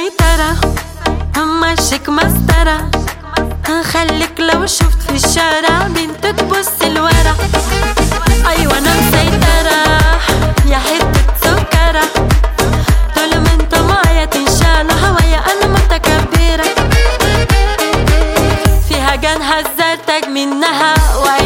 مسيطرة ماشيك مسطرة هنخليك لو شفت في الشارع بنت تبص لورا ايوه انا مسيطرة يا حتة سكرة طول ما انت معايا تنشال هوايا انا متكبرة فيها جان هزرتك منها وعي